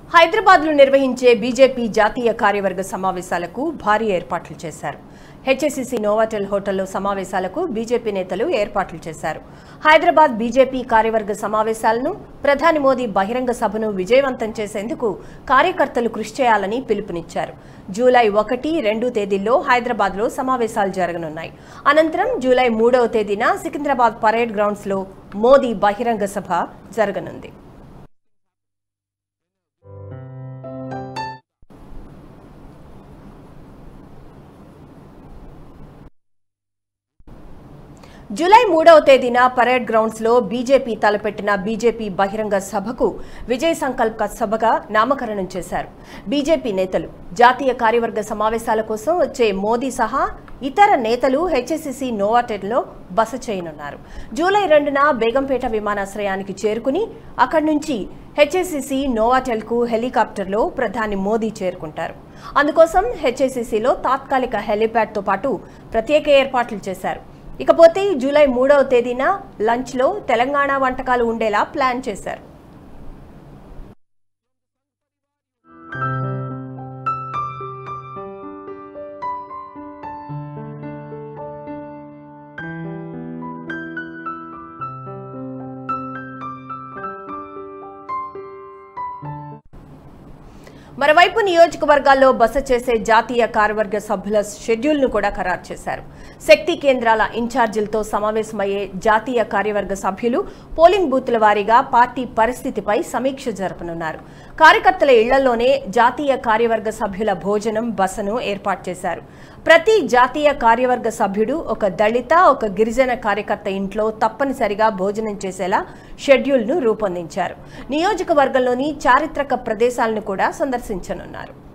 హైదరాబాద్లో నిర్వహించే బీజేపీ జాతీయ కార్యవర్గ సమావేశాలకు భారీ ఏర్పాట్లు చేశారు హెచ్ఎస్సీసీ నోవాటెల్ హోటల్లో సమావేశాలకు బీజేపీ నేతలు ఏర్పాట్లు చేశారు హైదరాబాద్ బీజేపీ కార్యవర్గ సమావేశాలను ప్రధాని మోదీ బహిరంగ సభను విజయవంతం చేసేందుకు కార్యకర్తలు కృషి చేయాలని పిలుపునిచ్చారు జూలై ఒకటి రెండు తేదీల్లో హైదరాబాద్లో సమావేశాలు జరగనున్నాయి అనంతరం జూలై మూడవ తేదీన సికింద్రాబాద్ పరేడ్ గ్రౌండ్స్లో మోదీ బహిరంగ సభ జరగనుంది జూలై మూడవ తేదీన పరేడ్ గ్రౌండ్స్ లో బీజేపీ తలపెట్టిన బీజేపీ బహిరంగ సభకు విజయ్ సంకల్ప సభగా నామకరణం చేశారు బీజేపీ నేతలు జాతీయ కార్యవర్గ సమావేశాల కోసం వచ్చే మోదీ సహా ఇతర నేతలు హెచ్ఎస్సీసీ నోవాటెడ్లో బస చేయనున్నారు జూలై రెండున బేగంపేట విమానాశ్రయానికి చేరుకుని అక్కడి నుంచి హెచ్ఎస్సీసీ నోవాటెల్కు హెలికాప్టర్లో ప్రధాని మోదీ చేరుకుంటారు అందుకోసం హెచ్ఎస్సీసీలో తాత్కాలిక హెలిప్యాడ్తో పాటు ప్రత్యేక ఏర్పాట్లు చేశారు ఇకపోతే జూలై మూడవ తేదీన లంచ్లో తెలంగాణ వంటకాలు ఉండేలా ప్లాన్ చేశారు మరోవైపు నియోజకవర్గాల్లో బస చేసే జాతీయ కార్యవర్గ సభ్యుల షెడ్యూల్ను కూడా ఖరారు చేశారు శక్తి కేంద్రాల ఇన్ఛార్జీలతో సమావేశమయ్యే జాతీయ కార్యవర్గ సభ్యులు పోలింగ్ బూత్ల వారీగా పార్టీ పరిస్థితిపై సమీక్ష జరపనున్నారు కార్యకర్తల ఇళ్లలోనే జాతీయ కార్యవర్గ సభ్యుల భోజనం బసను ఏర్పాటు చేశారు ప్రతి జాతీయ కార్యవర్గ సభ్యుడు ఒక దళిత ఒక గిరిజన కార్యకర్త ఇంట్లో తప్పనిసరిగా భోజనం చేసేలా షెడ్యూల్ను రూపొందించారు నియోజకవర్గంలోని చారిత్రక ప్రదేశాలను కూడా సందర్శించనున్నారు